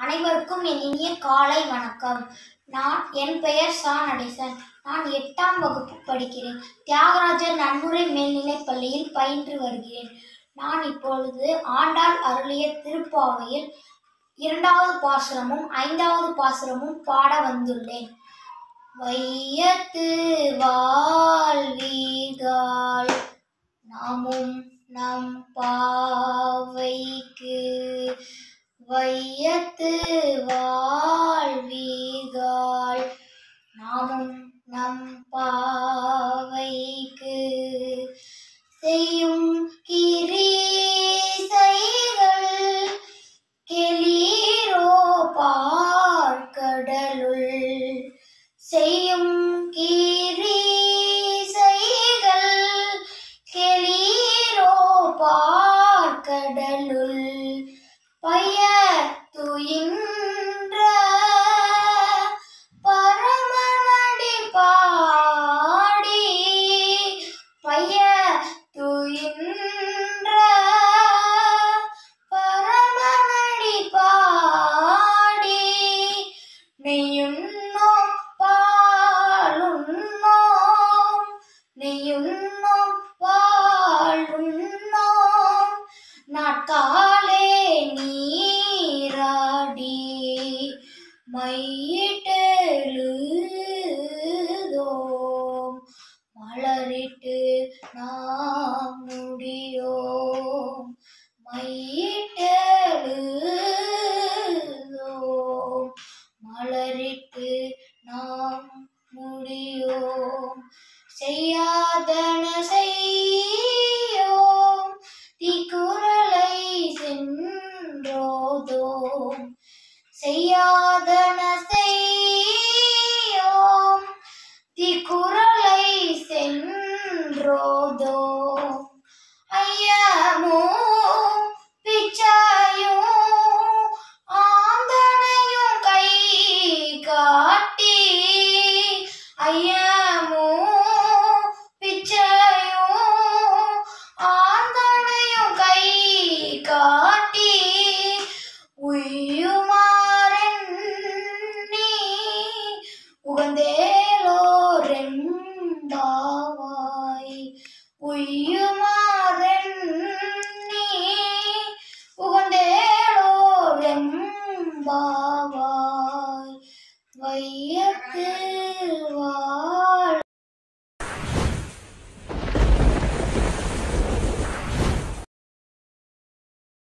அனைவருக்கும் என் இனிய காலை வணக்கம் நான் என் பெயர் சா நடேசன் நான் எட்டாம் வகுப்பு படிக்கிறேன் தியாகராஜர் நன்முறை மேல்நிலைப் பள்ளியில் பயின்று வருகிறேன் நான் இப்பொழுது ஆண்டாள் அருளிய திருப்பாவையில் இரண்டாவது பாசுரமும் ஐந்தாவது பாசுரமும் பாட வந்துள்ளேன் வையத்து வாழ்வீர்கள் நாமும் நம் பாவைக்கு வையத்து வாழ்வீர்கள் நாமும் நம் பாவைக்கு செய்யும் கிரீசைகள் கெளீரோ பார்க்கடலுள் செய்யும் கீரீசைகள் கெளீரோ பார்க்கடலுள் பய துயின்ற பரமனடி பாடி பய துயின்ற பரமனடி பாடி நெய்யுண்ணோம் பாலுண்ணோம் நெய்யுண்ணோம் பாலுண்ணோம் நாட்காலே நீராடி மையிட்டெழுதோம் மலரிட்டு நாம் முடியோம் மையிட்டெழுதோம் மலரிட்டு நாம் முடியோம் செய்யாதன செய்யோம் தீக்குறளை சென்றோதோம் செய்யாதன செய்யோம் தீக்குறளை சென்றோதோம் ஐயா